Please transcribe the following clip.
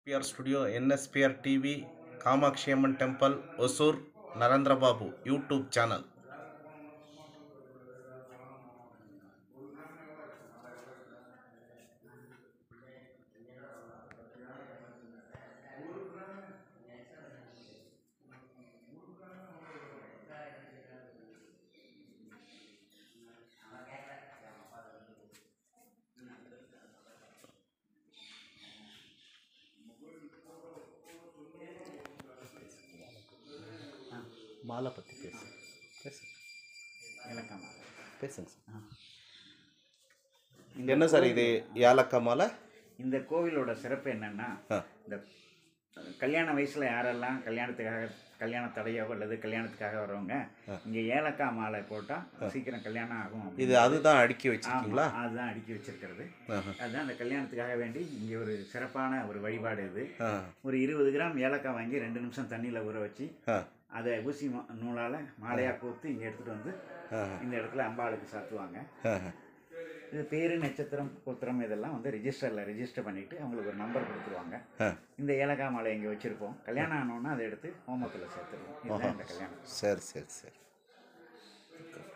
PR studio NSPR TV Kamakshi Amman temple Hosur Narendra Babu YouTube channel மாலை பற்றி பேசு பேசு இலக்கமா பேசுங்க சார் என்ன சார் இது యాలక్క మాల இந்த கோவிலோட சிறப்பு என்னன்னா ஆ. இந்த கல்யாண வயசில் யாரெல்லாம் கல்யாணத்துக்காக கல்யாண தடையோ அல்லது கல்யாணத்துக்காக வர்றவங்க இங்கே ஏலக்காய் மாலை போட்டால் சீக்கிரம் கல்யாணம் ஆகும் அப்படின்னு. இது அதுதான் அடுக்கி ஆமா, வச்சிருக்கீங்களா அதுதான் அடுக்கி வச்சிருக்கிறது ஆஹா. அதுதான் அந்த கல்யாணத்துக்காக வேண்டி இங்கே ஒரு சிறப்பான ஒரு வழிபாடு இது ஆ, ஒரு இருபது கிராம் ஏலக்காய் வாங்கி ரெண்டு நிமிஷம் தண்ணியில் ஊற வச்சு ஆ, அதை ஊசி மா- நூலால் மாலையாக கோர்த்து இங்கே எடுத்துகிட்டு வந்து ஆஹா, இந்த இடத்துல அம்பாளுக்கு சாத்துவாங்க ஆஹா. இது பேர் நட்சத்திரம் கோத்திரம் இதெல்லாம் வந்து ரிஜிஸ்டரில் ரிஜிஸ்டர் பண்ணிவிட்டு அவங்களுக்கு ஒரு நம்பர் கொடுத்துருவாங்க ஆ. இந்த ஏலக்காய் மாலை இங்கே வச்சுருப்போம் கல்யாணம் ஆனோன்னா அதை எடுத்து ஹோமத்தில் சேர்த்துருவோம் இதுதான் இந்த கல்யாணம் சரி சரி சரி